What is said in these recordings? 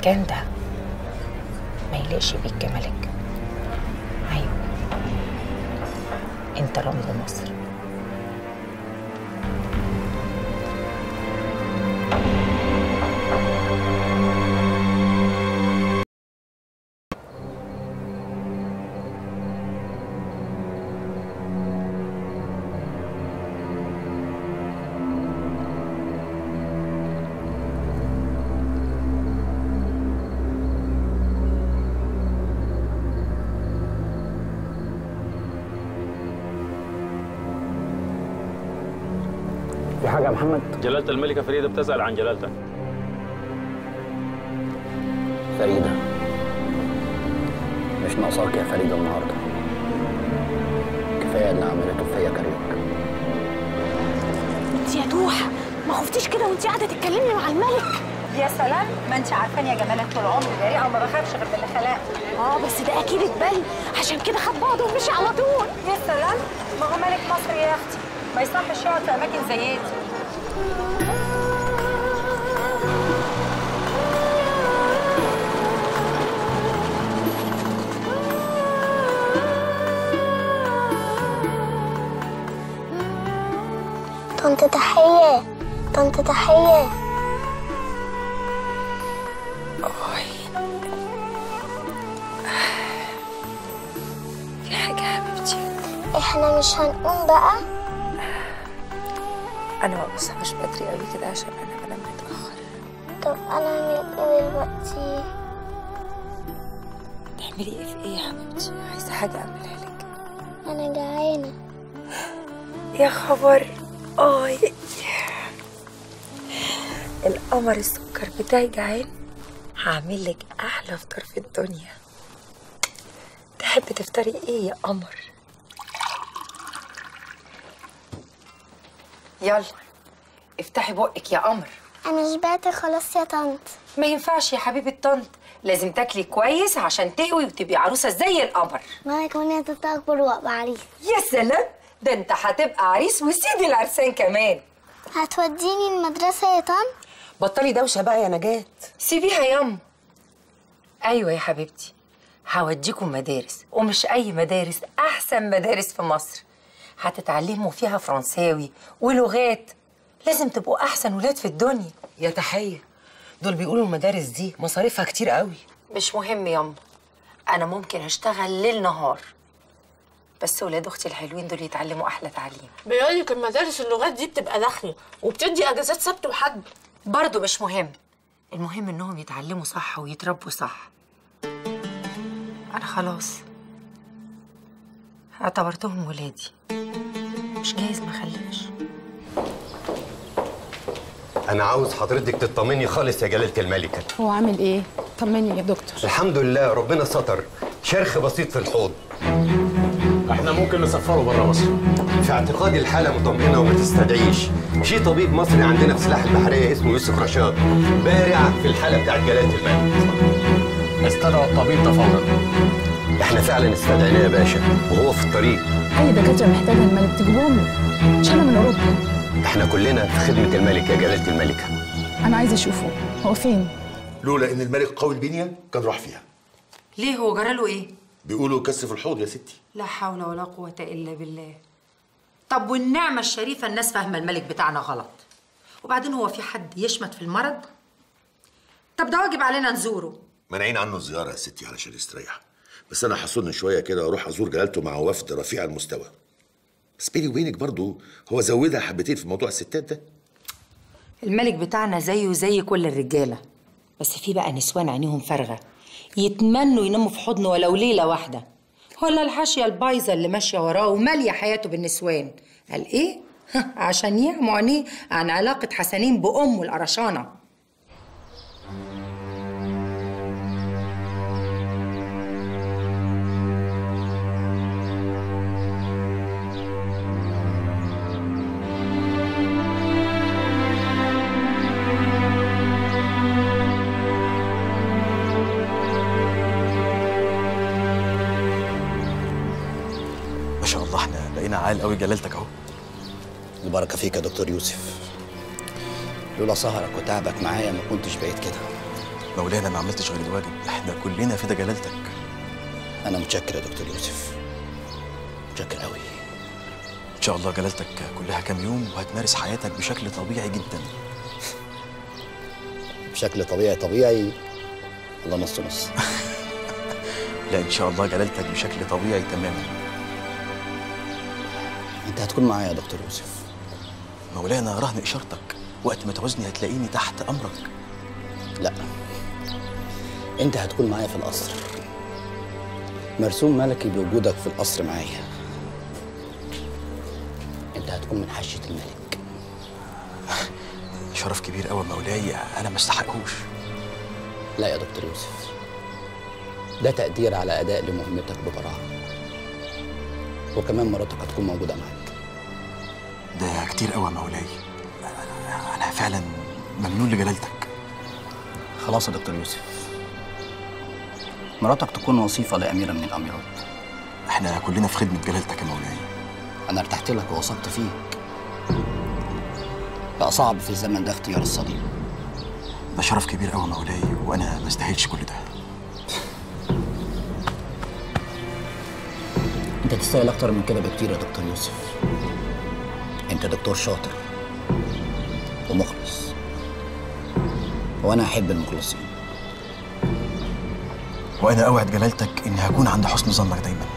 المكان ده ما يليقش بيك يا ملك عيب انت رمز مصر في حاجه يا محمد جلالة الملكة فريدة بتسأل عن جلالتك فريده مش ناقصاك يا فريده النهارده كفايه اللي عملته فيا كاريوكا انت يا دوحه ما خفتيش كده وانت قاعده تتكلمي مع الملك يا سلام ما انت عارفاني يا جمالة طول عمري بريئه وما بخافش غير باللي خلقه اه بس ده اكيد اتبل عشان كده خد بعضه ومشي على طول يا سلام ما هو ملك مصر يا اختي ما يصحش يقعد في اماكن زي دي طنط تحية طنط تحية في حاجة يا حبيبتي احنا مش هنقوم بقى أنا ما بصحاش بدري قوي كده عشان أنا بنام متأخر طب انا اعمل ايه دلوقتي تعملي إيه في إيه يا حبيبتي عايزة حاجة أعملها لك انا جعانة يا خبر آه القمر السكر بتاعي جعان هعمل لك أحلى فطار في الدنيا تحبي تفطري إيه يا قمر يلا افتحي بقك يا قمر انا شبعت خلاص يا طنط ما ينفعش يا حبيبه طنط لازم تاكلي كويس عشان تقوي وتبقي عروسه زي القمر ما كمان تكبر وابقى عريس يا سلام ده انت هتبقى عريس وسيدي العرسان كمان هتوديني المدرسة يا طنط بطلي دوشه بقى يا نجاة سيبيها ياما ايوه يا حبيبتي هوديكم مدارس ومش اي مدارس احسن مدارس في مصر هتتعلموا فيها فرنساوي ولغات لازم تبقوا احسن ولاد في الدنيا يا تحيه دول بيقولوا المدارس دي مصاريفها كتير قوي مش مهم ياما انا ممكن اشتغل ليل نهار بس ولاد اختي الحلوين دول يتعلموا احلى تعليم بيقول لك المدارس اللغات دي بتبقى داخلي وبتدي اجازات سبت وحد برضه مش مهم المهم انهم يتعلموا صح ويتربوا صح انا خلاص اعتبرتهم ولادي مش جايز ما اخلفش أنا عاوز حضرتك تطمني خالص يا جلالة الملكة هو عامل ايه؟ طمني يا دكتور الحمد لله ربنا ستر شرخ بسيط في الحوض احنا ممكن نسفره بره مصر في اعتقادي الحالة مطمئنة وما تستدعيش في طبيب مصري عندنا في سلاح البحرية اسمه يوسف رشاد بارع في الحالة بتاعت جلالة الملك استدعوا الطبيب ده فورا احنا فعلا استدعيناه يا باشا وهو في الطريق اي دكاتره محتاجه الملك تجيبهم له مش انا من اوروبا احنا كلنا في خدمة الملك يا جلالة الملكة انا عايزه اشوفه هو فين؟ لولا ان الملك قوي البنيه كان راح فيها ليه هو جراله ايه بيقولوا كسف الحوض يا ستي لا حول ولا قوه الا بالله طب والنعمه الشريفه الناس فاهمه الملك بتاعنا غلط وبعدين هو في حد يشمت في المرض طب ده واجب علينا نزوره مانعين عنه الزياره يا ستي علشان يستريح بس انا حصلني شويه كده واروح ازور جلالته مع وفد رفيع المستوى بس بيني وبينك برضو هو زودها حبتين في موضوع الستات ده الملك بتاعنا زيه زي كل الرجاله بس في بقى نسوان عينيهم فارغه يتمنوا يناموا في حضنه ولو ليله واحده ولا الحاشيه البايظه اللي ماشيه وراه وماليه حياته بالنسوان قال ايه عشان يعموا عينيه عن علاقه حسنين بامه القرشانه ما شاء الله احنا بقينا عال قوي جلالتك اهو البركه فيك يا دكتور يوسف لولا سهرك وتعبك معايا ما كنتش بقيت كده مولاي انا ما عملتش غير الواجب احنا كلنا فدا جلالتك انا متشكر يا دكتور يوسف متشكر قوي ان شاء الله جلالتك كلها كام يوم وهتمارس حياتك بشكل طبيعي جدا بشكل طبيعي طبيعي الله نص نص لا ان شاء الله جلالتك بشكل طبيعي تماما انت هتكون معايا يا دكتور يوسف مولاي انا رهن اشارتك وقت ما تعوزني هتلاقيني تحت امرك لا انت هتكون معايا في القصر مرسوم ملكي بوجودك في القصر معايا انت هتكون من حشة الملك شرف كبير قوي مولاي انا ما استحقهوش لا يا دكتور يوسف ده تقدير على اداء لمهمتك ببراعه وكمان مراتك هتكون موجوده معاك ده كتير قوي مولاي انا أنا فعلا ممنون لجلالتك خلاص يا دكتور يوسف مراتك تكون وصيفه لاميره من الاميرات احنا كلنا في خدمه جلالتك يا مولاي انا ارتحت لك ووثقت فيك بقى صعب في الزمن ده اختيار الصليب ده شرف كبير قوي مولاي وانا ما استاهلش كل ده انت تستاهل اكتر من كده بكتير يا دكتور يوسف انت دكتور شاطر ومخلص وانا احب المخلصين وانا اوعد جلالتك اني هكون عند حسن ظنك دايما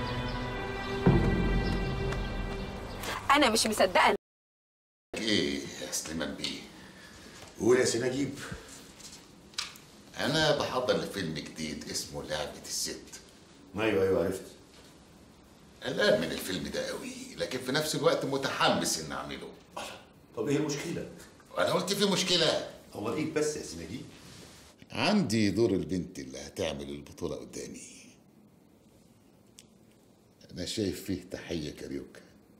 انا مش مصدقه ايه يا سليمان بيه قول يا سي نجيب انا بحضر لفيلم جديد اسمه لعبة الست ايوه ايوه عرفت قلقان من الفيلم ده قوي لكن في نفس الوقت متحمس ان اعمله طب ايه المشكله وانا قلت في مشكله هو ايه بس يا سي نجيب عندي دور البنت اللي هتعمل البطولة قدامي أنا شايف فيه تحية كاريوكا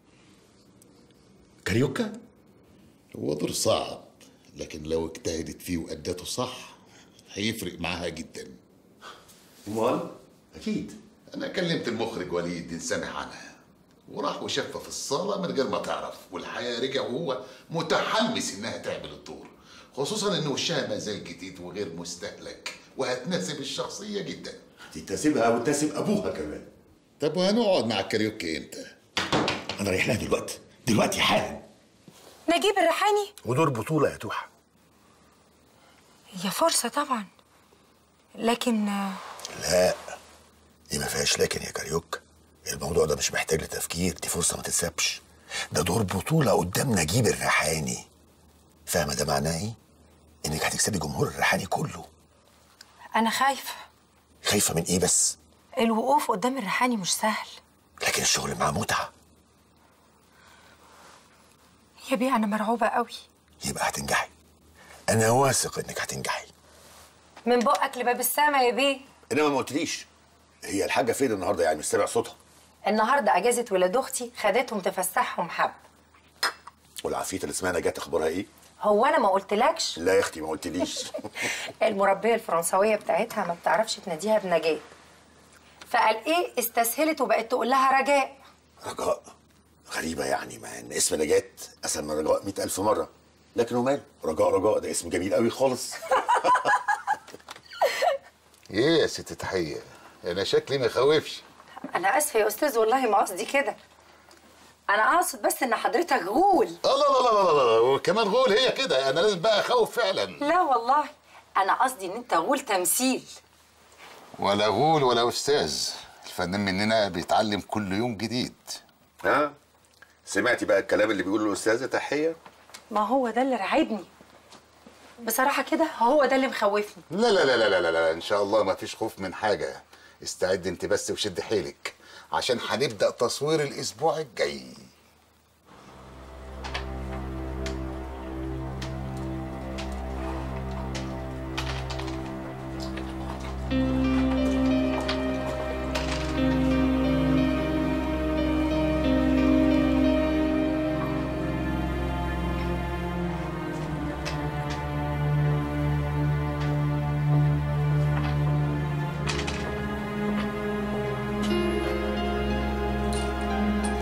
كاريوكا؟ هو دور صعب لكن لو اجتهدت فيه وأدته صح هيفرق معاها جدا امال اكيد أنا كلمت المخرج وليد بن سامح عنها وراح وشافها في الصالة من غير ما تعرف والحقيقة رجع وهو متحمس إنها تعمل الدور خصوصا إن وشها ما زال جديد وغير مستهلك وهتناسب الشخصية جدا تناسبها وتناسب ابوها كمان طب وهنقعد مع الكاريوكي امتى؟ انا رايح لها دلوقتي دلوقتي حالا نجيب الريحاني ودور بطوله يا توحه هي فرصة طبعا لكن لا دي ما فيهاش لكن يا كاريوك الموضوع ده مش محتاج لتفكير دي فرصه ما تتسابش ده دور بطوله قدام نجيب الريحاني فاهمه ده معناه ايه انك هتكسبي جمهور الريحاني كله أنا خايفة خايفه من ايه بس الوقوف قدام الريحاني مش سهل لكن الشغل معاه متعه يا بيه أنا مرعوبة قوي يبقى هتنجحي انا واثق انك هتنجحي من بقك لباب السما يا بيه انما ما قلتليش هي الحاجه فين النهارده يعني مش سامع صوتها النهارده اجازه ولاد اختي خدتهم تفسحهم حب والعفيته اللي اسمها نجاة اخبارها ايه هو انا ما قلتلكش لا يا اختي ما قلتليش المربيه الفرنسويه بتاعتها ما بتعرفش تناديها بنجاة فقال ايه استسهلت وبقت تقول لها رجاء رجاء غريبة يعني مع ان اسم نجاة اسهل من رجاء مئة ألف مرة لكن وماله رجاء رجاء ده اسم جميل قوي خالص ايه يا ست تحية انا شكلي ما يخوفش انا اسفه يا استاذ والله ما قصدي كده انا اقصد بس ان حضرتك غول لا لا لا لا لا وكمان غول هي كده انا لازم بقى اخوف فعلا لا والله انا قصدي ان انت غول تمثيل ولا غول ولا استاذ الفنان مننا بيتعلم كل يوم جديد ها سمعتي بقى الكلام اللي بيقوله الأستاذة تحية ما هو ده اللي راعبني بصراحه كده هو ده اللي مخوفني لا لا لا لا لا لا, لا. ان شاء الله ما فيش خوف من حاجه استعد انت بس وشد حيلك عشان هنبدا تصوير الاسبوع الجاي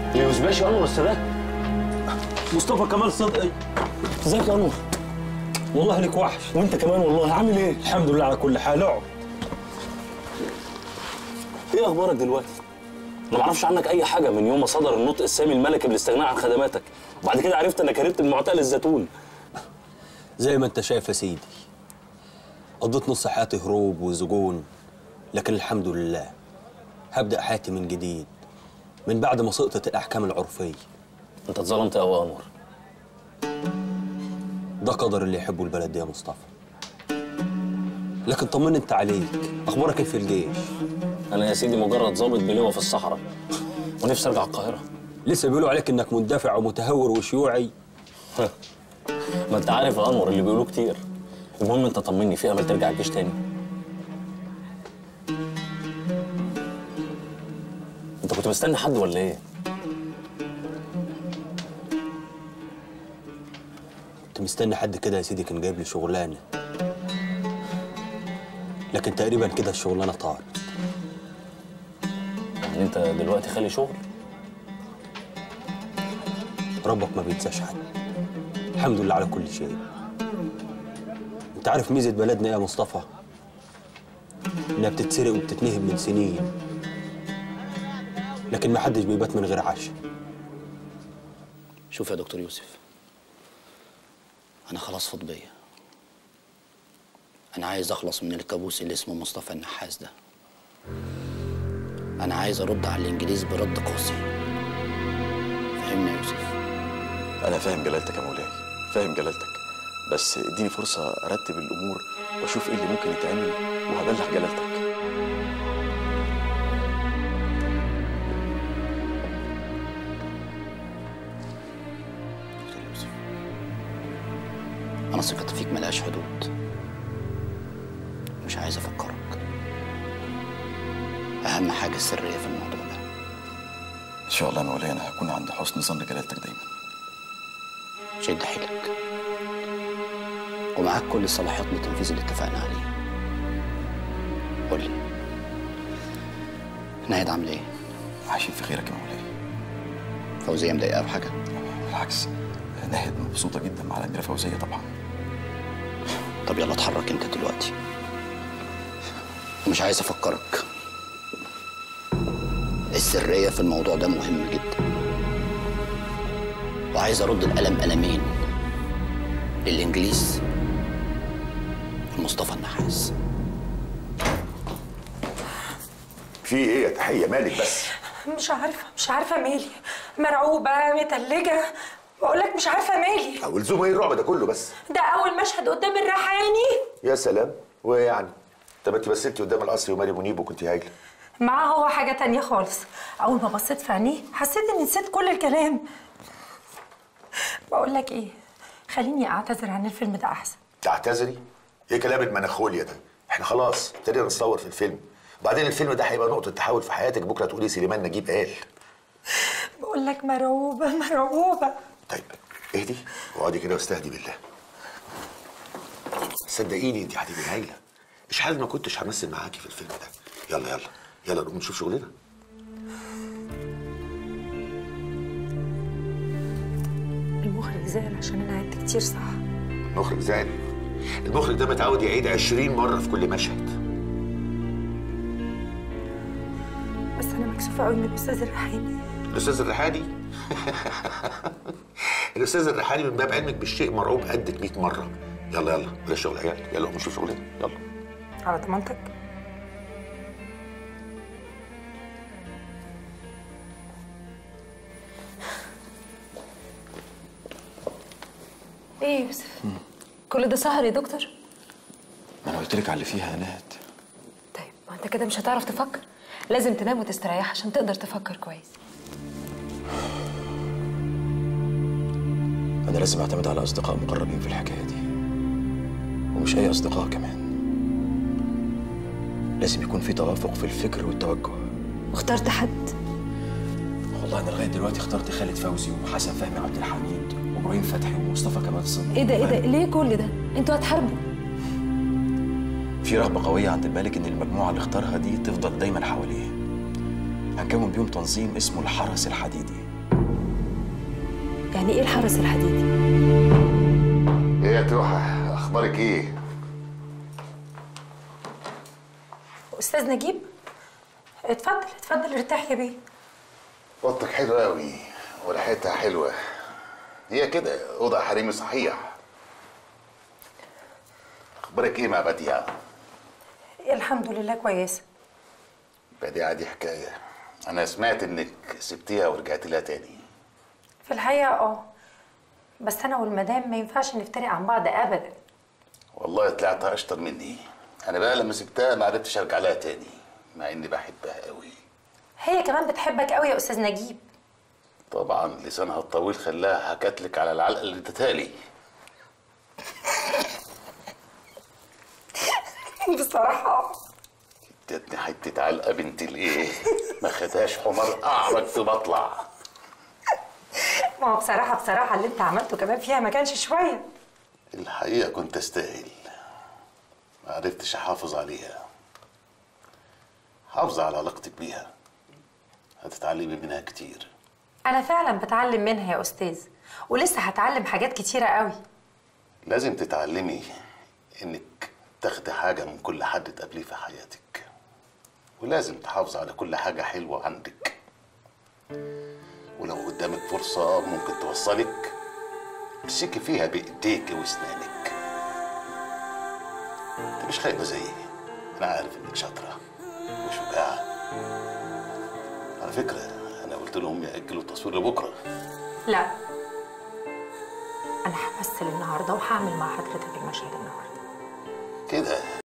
اليوزباشي انور السادات مصطفى كمال صدقي ازيك يا انور والله لك وحش وانت كمان والله عامل ايه الحمد لله على كل حال اقعد ايه اخبارك دلوقتي انا ما اعرفش عنك اي حاجه من يوم ما صدر النطق السامي الملكي بالاستغناء عن خدماتك وبعد كده عرفت انك هربت من معتقل الزيتون زي ما انت شايف يا سيدي قضيت نص حياتي هروب وسجون لكن الحمد لله هبدأ حياتي من جديد من بعد ما سقطت الأحكام العرفية انت اتظلمت قوي يا انور ده قدر اللي يحبه البلد دي يا مصطفى لكن طمني انت عليك اخبارك ايه في الجيش انا يا سيدي مجرد ضابط بلواء في الصحراء ونفسي ارجع القاهره لسه بيقولوا عليك انك مندفع ومتهور وشيوعي ما انت عارف يا انور اللي بيقولوه كتير المهم انت طمني في امل ترجع الجيش تاني انت كنت مستني حد ولا ايه كنت مستني حد كده يا سيدي كان جايب لي شغلانه لكن تقريبا كده الشغلانه طارت يعني انت دلوقتي خالي شغل ربك ما بينساش حد الحمد لله على كل شيء انت عارف ميزه بلدنا ايه يا مصطفى انها بتتسرق وبتتنهب من سنين لكن ما حدش بيبات من غير عشاء شوف يا دكتور يوسف انا خلاص فاض بيا انا عايز اخلص من الكابوس اللي اسمه مصطفى النحاس ده انا عايز ارد على الانجليز برد قاسي فهمني يا يوسف انا فاهم جلالتك يا مولاي فاهم جلالتك بس اديني فرصه ارتب الامور واشوف ايه اللي ممكن يتعمل وهبلغ جلالتك دكتور يوسف انا ثقتي فيك ملهاش حدود مش عايز افكرك اهم حاجه السريه في الموضوع ده ان شاء الله يا مولاي انا هكون عند حسن ظن جلالتك دايما شد حيلك ومعاك كل الصلاحيات لتنفيذ اللي اتفقنا عليه قول لي ناهد عامل ايه؟ عايشين في خيرك يا مولاي فوزية مضايقة بحاجة؟ بالعكس ناهد مبسوطه جدا مع الاميره فوزيه طبعا طب يلا اتحرك انت دلوقتي مش عايز افكرك السرية في الموضوع ده مهم جدا وعايز ارد القلم قلمين للانجليز ومصطفى النحاس في ايه يا تحيه مالك بس مش عارفة مش عارفة مالي مرعوبة متلجة بقول لك مش عارفة مالي او لزوم ايه الرعب ده كله بس ده أول مشهد قدام الريحاني يا سلام وايه يعني طب انت مثلتي قدام القصر وماري منيب وكنت هايله معاه هو حاجة تانية خالص أول ما بصيت في عينيه حسيت إني نسيت كل الكلام بقول لك إيه خليني أعتذر عن الفيلم ده أحسن تعتذري ايه كلام المناخوليا ده احنا خلاص ابتدينا نصور في الفيلم وبعدين الفيلم ده هيبقى نقطه تحول في حياتك بكره تقولي سليمان نجيب قال بقول لك مرعوبة مرعوبة اهدي واقعدي كده واستهدي بالله صدقيني انت هتبقي هايله اشحال ما كنتش همثل معاكي في الفيلم ده يلا يلا يلا نقوم نشوف شغلنا المخرج زعل عشان أنا عدت كتير صح مخرج زعل المخرج ده متعود يعيد 20 مره في كل مشهد بس أنا مكسوفة قوي من الأستاذ الريحاني الاستاذ الريحاني الاستاذ الريحاني من باب علمك بالشيء مرعوب قدك 100 مره يلا يلا بلاش شغل عيال يلا قوم نشوف شغلنا يلا على ضمانتك ايه يا يوسف كل ده سهر يا دكتور ما انا قلت لك على اللي فيها يا ناهد ما انت كده مش هتعرف تفكر لازم تنام وتستريح عشان تقدر تفكر كويس انا لازم اعتمد على اصدقاء مقربين في الحكايه دي ومش اي اصدقاء كمان لازم يكون في توافق في الفكر والتوجه واخترت حد والله انا لغايه دلوقتي اخترت خالد فوزي وحسن فهمي عبد الحميد وابراهيم فتحي ومصطفى كمال الصديق ايه ده ايه ده ليه كل ده انتوا هتحاربوا في رغبه قويه عند الملك ان المجموعه اللي اختارها دي تفضل دايما حواليه هنكون بيهم تنظيم اسمه الحرس الحديدي يعني ايه الحرس الحديدي ايه يا توحة اخبارك ايه استاذ نجيب اتفضل اتفضل ارتاح يا بيه اوضتك حلوه قوي وريحتها حلوه هي كده اوضه حريمي صحيح اخبارك ايه مع بديعه الحمد لله كويسه بديعه دي حكايه انا سمعت انك سبتيها ورجعت لها تاني في الحقيقه اه بس انا والمدام ما ينفعش نفترق عن بعض ابدا والله طلعت اشطر مني انا بقى لما سبتها ما عرفتش ارجع لها تاني مع اني بحبها قوي هي كمان بتحبك قوي يا استاذ نجيب طبعا لسانها الطويل خلاها حكت لك على العلقه اللي اديتها لي بصراحه ادتني حته علقه بنت الايه ما خدهاش حمار اعرج في بطلع ما هو بصراحه بصراحه اللي انت عملته كمان فيها ما كانش شويه الحقيقه كنت استاهل ما عرفتش احافظ عليها حافظ على علاقتك بيها هتتعلمي منها كتير انا فعلا بتعلم منها يا استاذ ولسه هتعلم حاجات كتيره قوي لازم تتعلمي انك تاخدي حاجة من كل حد تقابليه في حياتك ولازم تحافظي على كل حاجة حلوة عندك ولو قدامك فرصة ممكن توصلك امسكي فيها بإيديك وأسنانك انت مش خايبة زيي أنا عارف إنك شاطرة وشجاعة على فكرة أنا قلت لهم يأجلوا التصوير لبكرة لا انا همثل النهارده وهعمل مع حضرتك المشهد النهارده كده